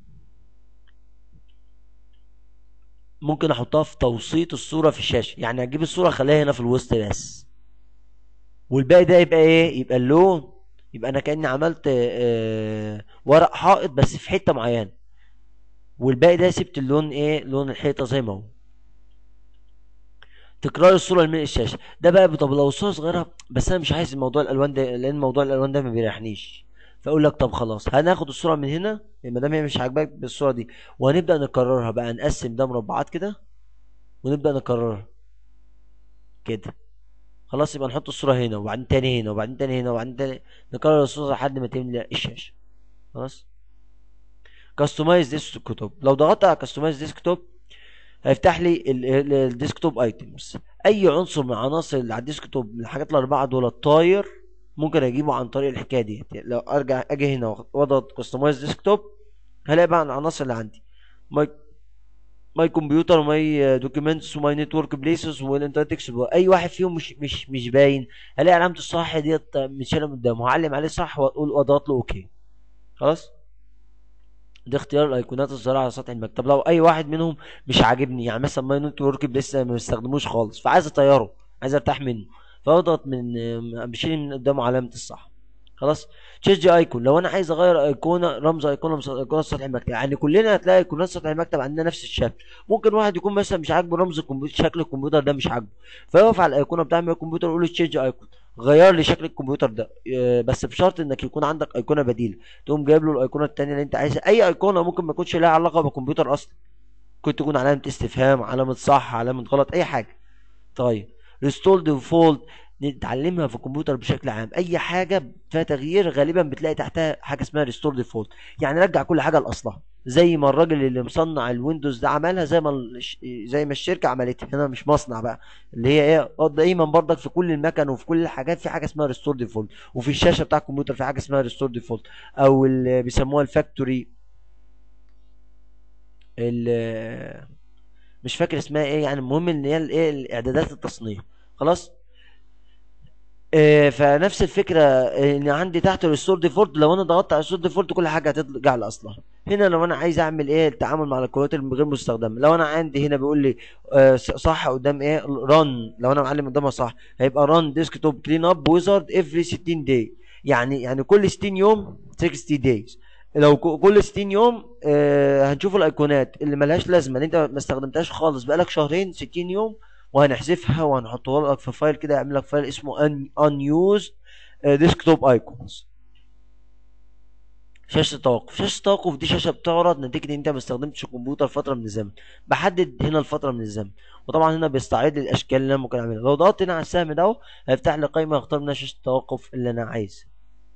Speaker 1: ممكن احطها في توسيط الصوره في الشاشه يعني اجيب الصوره اخليها هنا في الوسط بس والباقي ده يبقى ايه يبقى اللون يبقى انا كاني عملت آه ورق حائط بس في حته معينه والباقي ده سبت اللون ايه لون الحيطه زي ما هو تكرار الصوره لملء الشاشه ده بقى طب لو الصوره صغيره بس انا مش عايز موضوع الالوان ده لان موضوع الالوان ده ما بيريحنيش فاقول لك طب خلاص هناخد الصوره من هنا ما دام هي مش عاجباك بالصوره دي وهنبدا نكررها بقى نقسم ده مربعات كده ونبدا نكررها كده خلاص يبقى نحط الصوره هنا وبعدين تاني هنا وبعدين تاني هنا وبعدين تاني نكرر الصوره لحد ما تملى الشاشه خلاص كاستمايز ديسكتوب لو ضغطت على كاستمايز ديسكتوب هيفتح لي الديسكتوب ايتمز اي عنصر من العناصر اللي على الديسكتوب من الحاجات الاربعه دول طاير ممكن اجيبه عن طريق الحكايه دي لو ارجع اجي هنا واضغط كاستمايز ديسكتوب هلاقي بقى العناصر اللي عندي ماي ماي كمبيوتر وماي دوكيومنتس وماي نتورك بليسز والانترنت اكسبلور اي واحد فيهم مش مش مش باين هلاقي علامه الصح ديت متشاله من قدامه هعلم عليه صح واقول واضغط له اوكي خلاص ده اختيار الايقونات الظاهره على سطح المكتب لو اي واحد منهم مش عاجبني يعني مثلا ماي نتورك لسه ما بستخدموش خالص فعايز اطيره عايز ارتاح منه فاضغط من بشيل من قدامه علامه الصح خلاص تشينج ايكون لو انا عايز اغير ايقونه رمز ايقونه ايقونه سطح المكتب يعني كلنا هتلاقي ايقونات سطح المكتب عندنا نفس الشكل ممكن واحد يكون مثلا مش عاجبه رمز الكمبيوتر شكل الكمبيوتر ده مش عاجبه فيقف على الايقونه بتاع الكمبيوتر ويقول له تشينج ايكون غير لي شكل الكمبيوتر ده بس بشرط انك يكون عندك ايقونه بديله تقوم جايب له الايقونه الثانيه اللي انت عايزها اي ايقونه ممكن ما يكونش لها علاقه بالكمبيوتر اصلا ممكن تكون علامه استفهام علامه صح علامه غلط اي حاجه طيب ريستول ديفولت نتعلمها في الكمبيوتر بشكل عام اي حاجه فيها تغيير غالبا بتلاقي تحتها حاجه اسمها ريستور ديفولت يعني رجع كل حاجه لاصلها زي ما الراجل اللي مصنع الويندوز ده عملها زي ما زي ما الشركه عملتها هنا مش مصنع بقى اللي هي ايه دايما برضك في كل المكن وفي كل الحاجات في حاجه اسمها ريستور ديفولت وفي الشاشه بتاع الكمبيوتر في حاجه اسمها ريستور ديفولت او اللي بيسموها الفاكتوري مش فاكر اسمها ايه يعني المهم ان هي الايه الاعدادات التصنيع خلاص فنفس الفكره ان عندي تحت الريستور ديفولت لو انا ضغطت على الريستور ديفولت كل حاجه هترجع لاصلها هنا لو انا عايز اعمل ايه التعامل مع الكروت غير مستخدمه لو انا عندي هنا بيقول لي صح قدام ايه ران لو انا معلم قدامها صح هيبقى ران ديسكتوب كلين اب ويزارد افري 60 داي يعني يعني كل 60 يوم 60 دايز لو كل 60 يوم آه هنشوف الايقونات اللي ملهاش لازمه اللي انت ما استخدمتهاش خالص بقالك شهرين 60 يوم وهنحذفها وهنحطها لك في فايل كده يعمل لك فايل اسمه unused desktop icons شاشة التوقف شاشة التوقف دي شاشة بتعرض نتيجة ان انت ما استخدمتش الكمبيوتر فترة من الزمن بحدد هنا الفترة من الزمن وطبعا هنا بيستعرض لي الاشكال اللي انا ممكن اعملها لو ضغطت هنا على السهم ده هيفتح لي قائمة اختار منها شاشة التوقف اللي انا عايزها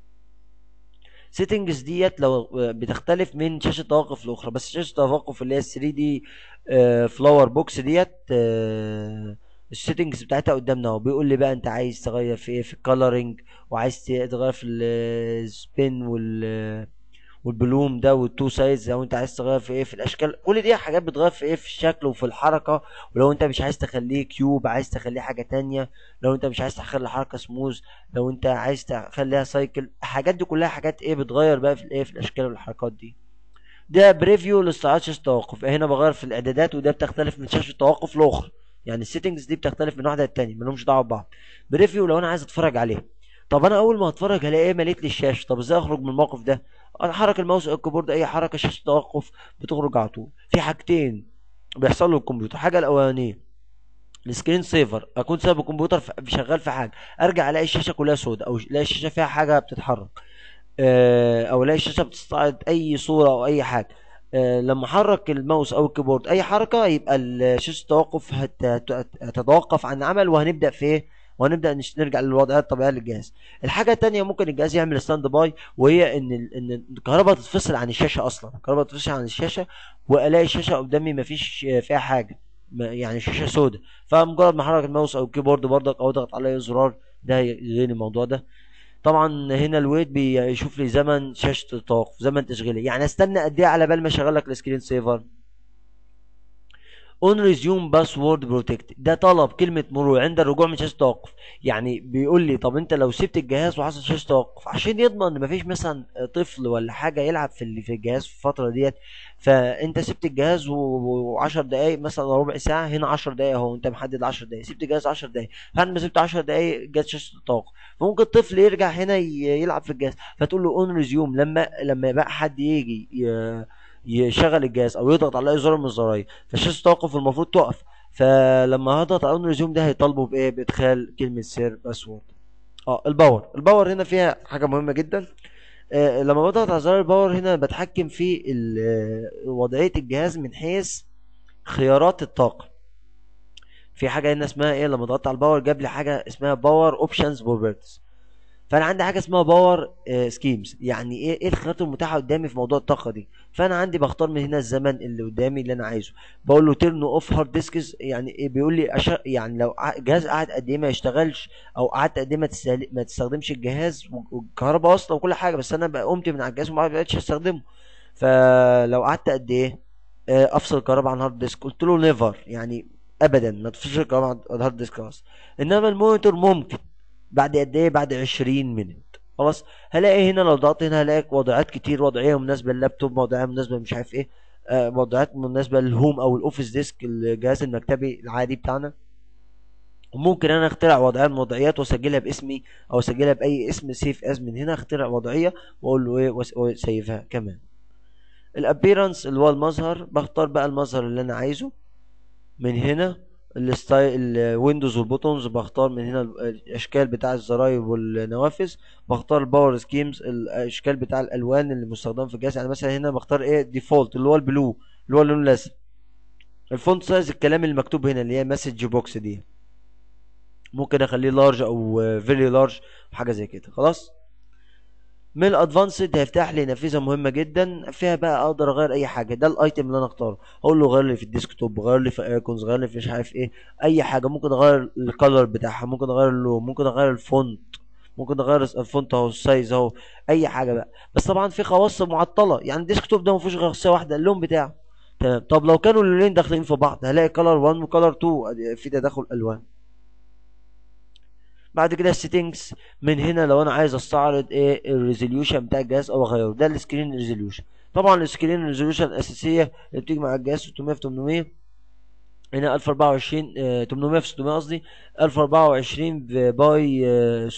Speaker 1: سيتنجز ديت لو بتختلف من شاشه توقف لاخرى بس شاشه التوقف اللي هي 3 دي فلاور بوكس ديت السيتنجز بتاعتها قدامنا اهو بيقول لي بقى انت عايز تغير في ايه في الكالرنج وعايز تغير في السبين وال والبلوم ده والتو سايز لو انت عايز تغير في ايه في الاشكال كل دي حاجات بتغير في ايه في الشكل وفي الحركه ولو انت مش عايز تخليه كيوب عايز تخليه حاجه تانية لو انت مش عايز تخلي الحركه سموز لو انت عايز تخليها سايكل الحاجات دي كلها حاجات ايه بتغير بقى في الايه في الاشكال والحركات دي ده بريفيو لاستعراض شاشه التوقف هنا بغير في الاعدادات وده بتختلف من شاشه التوقف لاخرى يعني السيتنجز دي بتختلف من واحده للتانيه مالهمش دعوه ببعض بريفيو لو انا عايز اتفرج عليه طب انا اول ما هتفرج هلاقي ايه مليت لي الشاشه طب ازاي اخرج من الموقف ده حرك الماوس او الكيبورد اي حركه شاشه توقف بتخرج على طول في حاجتين بيحصل له الكمبيوتر حاجه الاولانيه السكرين سيفر اكون سايب الكمبيوتر شغال في حاجه ارجع الاقي الشاشه كلها سوداء او الاقي الشاشه فيها حاجه بتتحرك او الاقي الشاشه بتستعرض اي صوره او اي حاجه أه لما احرك الماوس او الكيبورد اي حركه يبقى شاشه التوقف هتتوقف عن العمل وهنبدا في ايه وهنبدا نرجع للوضعيه الطبيعيه للجهاز الحاجه الثانيه ممكن الجهاز يعمل ستاند باي وهي ان ان الكهرباء تتفصل عن الشاشه اصلا الكهرباء تتفصل عن الشاشه والاقي الشاشه قدامي مفيش فيها حاجه يعني شاشه سوداء فمجرد ما احرك الماوس او الكيبورد برضك او اضغط على اي زرار ده يغير الموضوع ده طبعا هنا الويت بيشوف لي زمن شاشه التوقف زمن تشغيلي يعني استنى قد ايه على بال ما اشغل لك السكرين سيفر اون ريزيوم باسورد بروتكت ده طلب كلمه مرور عند الرجوع من شاشه توقف يعني بيقول لي طب انت لو سبت الجهاز وحصل شاشه توقف عشان يضمن ان مفيش مثلا طفل ولا حاجه يلعب في اللي في الجهاز في الفتره ديت فانت سبت الجهاز و10 دقائق مثلا ربع ساعه هنا 10 دقائق اهو انت محدد 10 دقائق سبت الجهاز 10 دقائق بعد ما سبت 10 دقائق جت شاشه التوقف فممكن الطفل يرجع هنا يلعب في الجهاز فتقول له اون ريزيوم لما لما بقى حد يجي يشغل الجهاز او يضغط على اي زرار من الزراير فشاشه التوقف المفروض تقف فلما هضغط على اون ريزيوم ده هيطالبه بايه بادخال كلمه سير باسورد اه الباور الباور هنا فيها حاجه مهمه جدا آه لما بضغط على زرار الباور هنا بتحكم في وضعيه الجهاز من حيث خيارات الطاقه في حاجه هنا اسمها ايه لما ضغطت على الباور جاب لي حاجه اسمها باور اوبشنز بروبرتيز فانا عندي حاجه اسمها باور سكيمز يعني ايه ايه الخيارات المتاحه قدامي في موضوع الطاقه دي فانا عندي بختار من هنا الزمن اللي قدامي اللي انا عايزه بقول له تيرن اوف هارد ديسكس يعني ايه بيقول لي أش... يعني لو جهاز قعد قد ايه ما يشتغلش او قعدت قد ايه ما, تستهل... ما تستخدمش الجهاز والكهرباء واصله وكل حاجه بس انا قمت من على الجهاز وما بقتش استخدمه فلو قعدت قد ايه افصل الكهرباء عن هارد ديسك قلت له نيفر يعني ابدا ما تفصلش الكهرباء عن الهارد ديسك خلاص انما المونيتور ممكن بعد قد ايه بعد 20 مينت خلاص هلاقي هنا لو ضغطت هنا هلاقي وضعيات كتير وضعيه مناسبه لللابتوب وضعيه مناسبه مش عارف ايه آه وضعيات مناسبه للهوم او الاوفيس ديسك الجهاز المكتبي العادي بتاعنا وممكن انا اخترع وضعيه من وضعيات واسجلها باسمي او اسجلها باي اسم سيف از من هنا اخترع وضعيه واقول له ايه واسيفها كمان الابيرنس اللي هو المظهر بختار بقى المظهر اللي انا عايزه من هنا الستايل الويندوز والبوتونز بختار من هنا الاشكال بتاع الزراير والنوافذ بختار الباور سكيمز الاشكال بتاع الالوان اللي مستخدمه في الجهاز يعني مثلا هنا بختار ايه ديفولت اللي هو البلو اللي هو اللون الازرق الفونت سايز الكلام اللي مكتوب هنا اللي هي مسج بوكس دي ممكن اخليه لارج او فيري لارج حاجه زي كده خلاص من الادفانسد هيفتح لي نافذه مهمه جدا فيها بقى اقدر اغير اي حاجه ده الايتم اللي انا اختاره اقول له غير لي في الديسكتوب غير لي في ايكونز غير لي في مش عارف ايه اي حاجه ممكن اغير الكالر بتاعها ممكن اغير اللون ممكن اغير الفونت ممكن اغير الفونت اهو السايز اهو اي حاجه بقى بس طبعا في خواص معطله يعني الديسكتوب ده ما فيهوش غير خاصيه واحده اللون بتاعه تمام طب لو كانوا اللونين داخلين في بعض هلاقي كلر 1 وكلر 2 في تداخل الوان بعد كده السيتنجز من هنا لو انا عايز استعرض ايه الريزوليوشن بتاع الجهاز او اغيره ده السكرين ريزوليوشن طبعا السكرين ريزوليوشن الاساسيه اللي بتيجي مع الجهاز 600 في 800 هنا 1024 آه 800 في 600 قصدي 1024 باي آه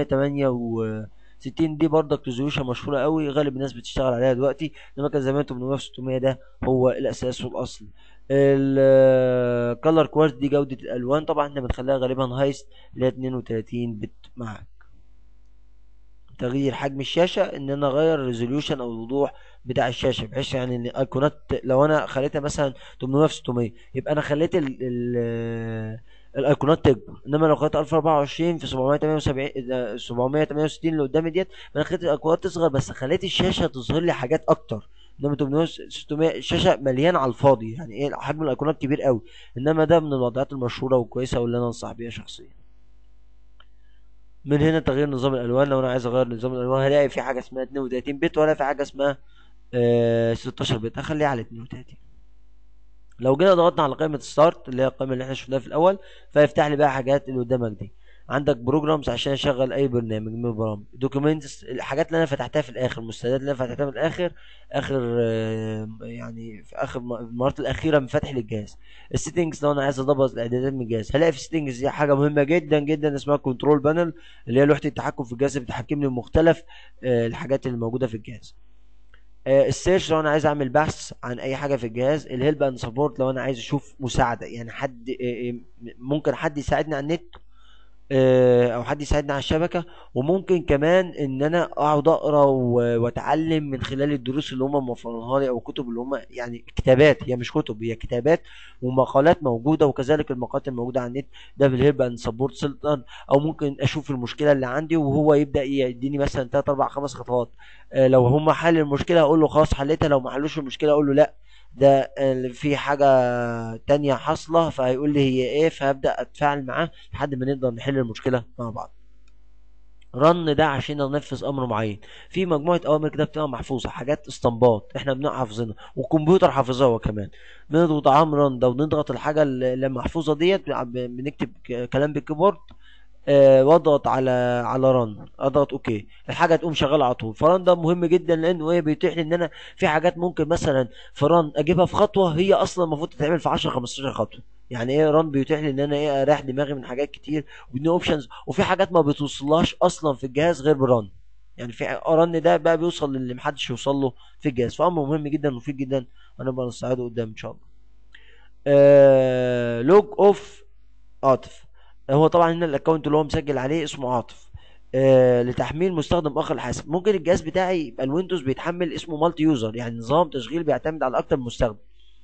Speaker 1: 768 دي برضك ريزوليوشن مشهوره قوي غالب الناس بتشتغل عليها دلوقتي انما كان زمان 800 في 600 ده هو الاساس والاصل الكالر كوارت دي جودة الألوان طبعا احنا بنخليها غالبا هايست اللي هي 32 بت معاك تغيير حجم الشاشة ان انا اغير الريزوليوشن او الوضوح بتاع الشاشة بحيث يعني ان الايقونات لو انا خليتها مثلا 800 في 600 يبقى انا خليت ال ال الايقونات تكبر انما لو خليت 1024 في 778 768 اللي قدامي ديت انا خليت الايقونات تصغر بس خليت الشاشة تظهر لي حاجات اكتر انما 800 600 الشاشه مليان على الفاضي يعني ايه حجم الايقونات كبير قوي انما ده من الوضعات المشهوره والكويسه واللي انا انصح بيها شخصيا من هنا تغيير نظام الالوان لو انا عايز اغير نظام الالوان هلاقي في حاجه اسمها 32 بت ولا في حاجه اسمها آه 16 بت هخليها على 32 لو جينا ضغطنا على قائمه ستارت اللي هي القائمه اللي احنا شفناها في الاول فيفتح لي بقى حاجات اللي قدامك دي عندك بروجرامز عشان اشغل اي برنامج من البرامج دوكيومنتس الحاجات اللي انا فتحتها في الاخر المستندات اللي انا فتحتها في الاخر اخر يعني في اخر المرات الاخيره من فتح للجهاز السيتنجز لو انا عايز اضبط الاعدادات من الجهاز هلاقي في السيتنجز دي حاجه مهمه جدا جدا اسمها كنترول بانل اللي هي لوحه التحكم في الجهاز اللي بتحكم لي مختلف الحاجات اللي موجوده في الجهاز السيرش لو انا عايز اعمل بحث عن اي حاجه في الجهاز الهيلب اند سبورت لو انا عايز اشوف مساعده يعني حد ممكن حد يساعدني على النت او حد يساعدني على الشبكه وممكن كمان ان انا اقعد اقرا واتعلم من خلال الدروس اللي هم موفرينها لي او الكتب اللي هم يعني كتابات هي مش كتب هي كتابات ومقالات موجوده وكذلك المقالات الموجوده على النت ده بالهيلب اند سبورت سلطان او ممكن اشوف المشكله اللي عندي وهو يبدا يديني مثلا 3 4 5 خطوات لو هم حل المشكله اقول له خلاص حليتها لو ما حلوش المشكله اقول له لا ده في حاجة تانية حاصلة فهيقول لي هي ايه فهبدأ اتفاعل معاه لحد ما نقدر نحل المشكلة مع بعض رن ده عشان انفذ امر معين في مجموعه اوامر كده بتبقى محفوظه حاجات اسطمبات احنا بنبقى حافظينها والكمبيوتر حافظها هو كمان بنضغط على رن ده ونضغط الحاجه اللي محفوظه ديت بنكتب كلام بالكيبورد آه، واضغط على على رن اضغط اوكي الحاجه تقوم شغاله على طول فران ده مهم جدا لانه ايه بيتيح لي ان انا في حاجات ممكن مثلا في ران اجيبها في خطوه هي اصلا المفروض تتعمل في 10 15 خطوه يعني ايه ران بيتيح لي ان انا ايه اريح دماغي من حاجات كتير وبني اوبشنز وفي حاجات ما بتوصلهاش اصلا في الجهاز غير بران يعني في رن ده بقى بيوصل للي محدش يوصل له في الجهاز فامر مهم جدا ومفيد جدا انا بقى نستعيده قدام ان شاء الله آه لوج اوف عاطف هو طبعا هنا الاكونت اللي هو مسجل عليه اسمه عاطف آه لتحميل مستخدم اخر الحاسب ممكن الجهاز بتاعي يبقى الويندوز بيتحمل اسمه مالتي يوزر يعني نظام تشغيل بيعتمد على اكتر من مستخدم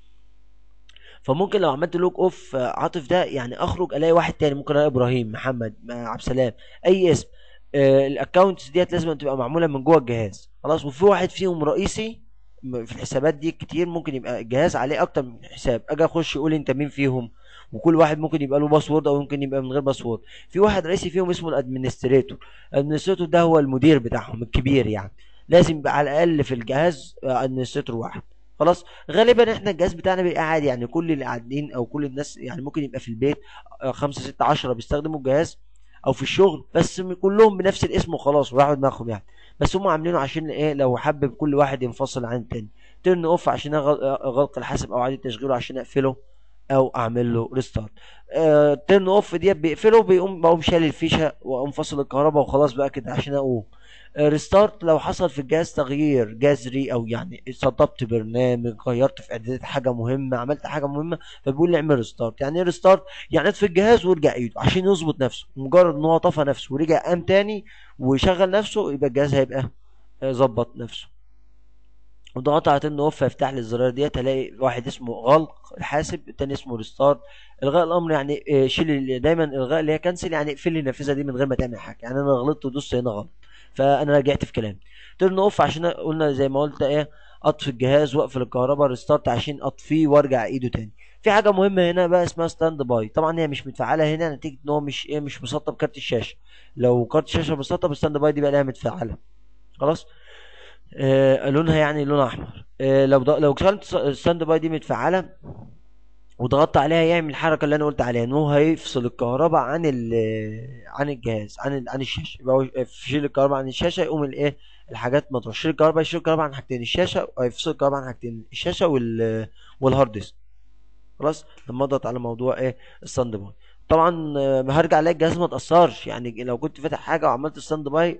Speaker 1: فممكن لو عملت لوك اوف عاطف ده يعني اخرج الاقي واحد تاني ممكن الاقي ابراهيم محمد عبد السلام اي اسم آه الاكونتس ديت لازم تبقى معموله من جوه الجهاز خلاص وفي واحد فيهم رئيسي في الحسابات دي كتير ممكن يبقى الجهاز عليه اكتر من حساب اجي اخش يقول انت مين فيهم وكل واحد ممكن يبقى له باسورد او ممكن يبقى من غير باسورد في واحد رئيسي فيهم اسمه الادمنستريتور الادمنستريتور ده هو المدير بتاعهم الكبير يعني لازم يبقى على الاقل في الجهاز ادمنستريتور واحد خلاص غالبا احنا الجهاز بتاعنا بيبقى عادي يعني كل اللي قاعدين او كل الناس يعني ممكن يبقى في البيت آه، خمسة ستة عشرة بيستخدموا الجهاز او في الشغل بس كلهم بنفس الاسم وخلاص وراحوا دماغهم يعني بس هم عاملينه عشان ايه لو حابب كل واحد ينفصل عن التاني ترن اوف عشان اغلق الحاسب او اعاده تشغيله عشان اقفله او اعمل له ريستارت آه ترن اوف ديت بيقفله بيقوم بقوم شايل الفيشه واقوم فاصل الكهرباء وخلاص بقى كده عشان اقوم آه ريستارت لو حصل في الجهاز تغيير جذري او يعني سطبت برنامج غيرت في اعدادات حاجه مهمه عملت حاجه مهمه فبيقول لي اعمل ريستارت يعني ايه ريستارت يعني اطفي الجهاز وارجع ايده عشان يظبط نفسه مجرد ان هو طفى نفسه ورجع قام تاني وشغل نفسه يبقى الجهاز هيبقى آه، ظبط نفسه وضغطت على تن اوف هيفتح لي الزرار ديت هلاقي واحد اسمه غلق الحاسب التاني اسمه ريستارت الغاء الامر يعني آه، شيل دايما الغاء اللي هي كنسل يعني اقفل لي النافذه دي من غير ما تعمل حاجه يعني انا غلطت ودوست هنا غلط فانا رجعت في كلامي ترن اوف عشان قلنا زي ما قلت ايه اطفي الجهاز واقفل الكهرباء ريستارت عشان اطفيه وارجع ايده تاني في حاجه مهمه هنا بقى اسمها ستاند باي طبعا هي مش متفعله هنا نتيجه ان هو مش ايه مش مسطب كارت الشاشه لو كارت الشاشه مسطب ستاند باي دي بقى لها متفعله خلاص آه لونها يعني لونها احمر آه لو لو كانت الستاند باي دي متفعله وضغطت عليها يعمل الحركه اللي انا قلت عليها ان هو هيفصل الكهرباء عن عن الجهاز عن عن الشاشه يبقى يشيل الكهرباء عن الشاشه يقوم الايه الحاجات ما تروحش الكهرباء يشيل الكهرباء عن حاجتين الشاشه ويفصل الكهرباء عن حاجتين الشاشه وال والهارد ديسك خلاص لما اضغط على موضوع ايه الستاند باي طبعا آه، هرجع الاقي الجهاز ما تاثرش يعني لو كنت فاتح حاجه وعملت ستاند باي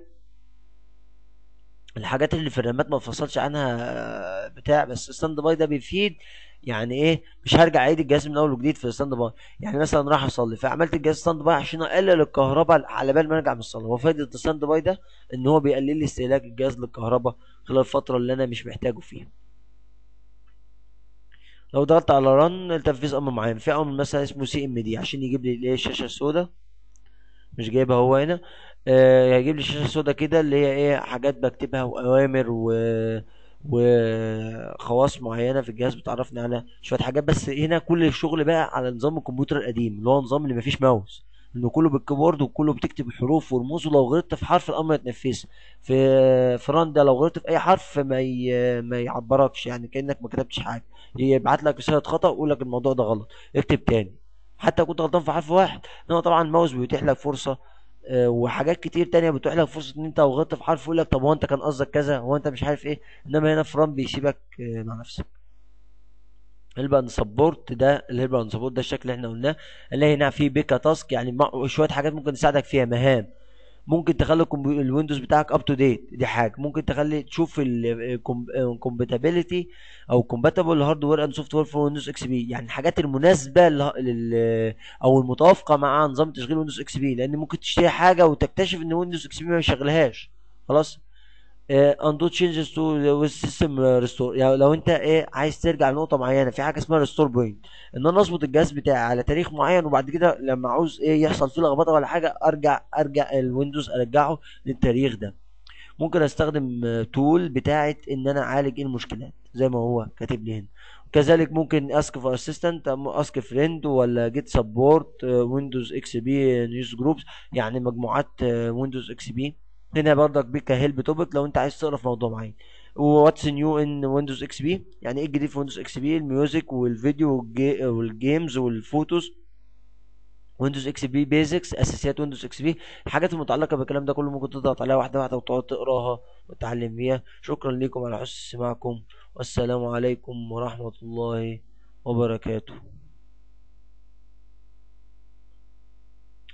Speaker 1: الحاجات اللي في الرامات ما فصلش عنها بتاع بس الستاند باي ده بيفيد يعني ايه مش هرجع اعيد الجهاز من اول وجديد في الستاند باي يعني مثلا راح اصلي فعملت الجهاز ستاند باي عشان اقلل الكهرباء على بال ما ارجع من الصلاه هو فائده الستاند باي ده ان هو بيقلل لي استهلاك الجهاز للكهرباء خلال الفتره اللي انا مش محتاجه فيها لو ضغطت على رن تنفيذ امر معين في امر مثلا اسمه سي ام دي عشان يجيب لي الشاشه السوداء مش جايبها هو هنا آه هيجيب لي شاشه سودا كده اللي هي ايه حاجات بكتبها واوامر و وخواص معينه في الجهاز بتعرفني على شويه حاجات بس هنا كل الشغل بقى على نظام الكمبيوتر القديم اللي هو نظام اللي مفيش ماوس انه كله بالكيبورد وكله بتكتب حروف ورموز ولو غلطت في حرف الامر يتنفذ في فران ده لو غلطت في اي حرف ما ي... ما يعبركش يعني كانك ما كتبتش حاجه يبعت لك رساله خطا ويقول لك الموضوع ده غلط اكتب تاني حتى كنت غلطان في حرف واحد انما طبعا الماوس بيتيح لك فرصه آه، وحاجات كتير تانية بتتيح لك فرصه ان انت لو غلطت في حرف يقول لك طب هو انت كان قصدك كذا هو انت مش عارف ايه انما هنا فران بيسيبك آه، مع نفسك هيلب اند سبورت ده الهيلب اند سبورت ده الشكل اللي احنا قلناه اللي هنا فيه بيكا تاسك يعني شويه حاجات ممكن تساعدك فيها مهام ممكن تخلي الويندوز بتاعك اب تو ديت دي حاجه ممكن تخلي تشوف الكومباتيبلتي او كومباتبل هاردوير اند سوفت وير فور ويندوز اكس بي يعني الحاجات المناسبه لل او المتوافقه مع نظام تشغيل ويندوز اكس بي لان ممكن تشتري حاجه وتكتشف ان ويندوز اكس بي ما بيشغلهاش خلاص اندو تشينجز تو سيستم ريستور يعني لو انت ايه عايز ترجع لنقطه معينه في حاجه اسمها ريستور بوينت ان انا اظبط الجهاز بتاعي على تاريخ معين وبعد كده لما عاوز ايه يحصل فيه لخبطه ولا حاجه ارجع ارجع الويندوز ارجعه للتاريخ ده ممكن استخدم تول بتاعه ان انا اعالج المشكلات زي ما هو كاتب لي هنا كذلك ممكن اسك فور اسيستنت اسك فريند ولا جيت سبورت ويندوز اكس بي نيوز جروبس يعني مجموعات ويندوز اكس بي هنا برضك بيك هيلب توبك لو انت عايز تقرا في موضوع معين واتس نيو ان ويندوز اكس بي يعني ايه الجديد في ويندوز اكس بي الميوزك والفيديو والجي- والجيمز والفوتوز ويندوز اكس بي بيزكس اساسيات ويندوز اكس بي الحاجات المتعلقه بالكلام ده كله ممكن تضغط عليها واحده واحده وتقعد تقراها وتتعلم بيها شكرا لكم على حسن استماعكم والسلام عليكم ورحمه الله وبركاته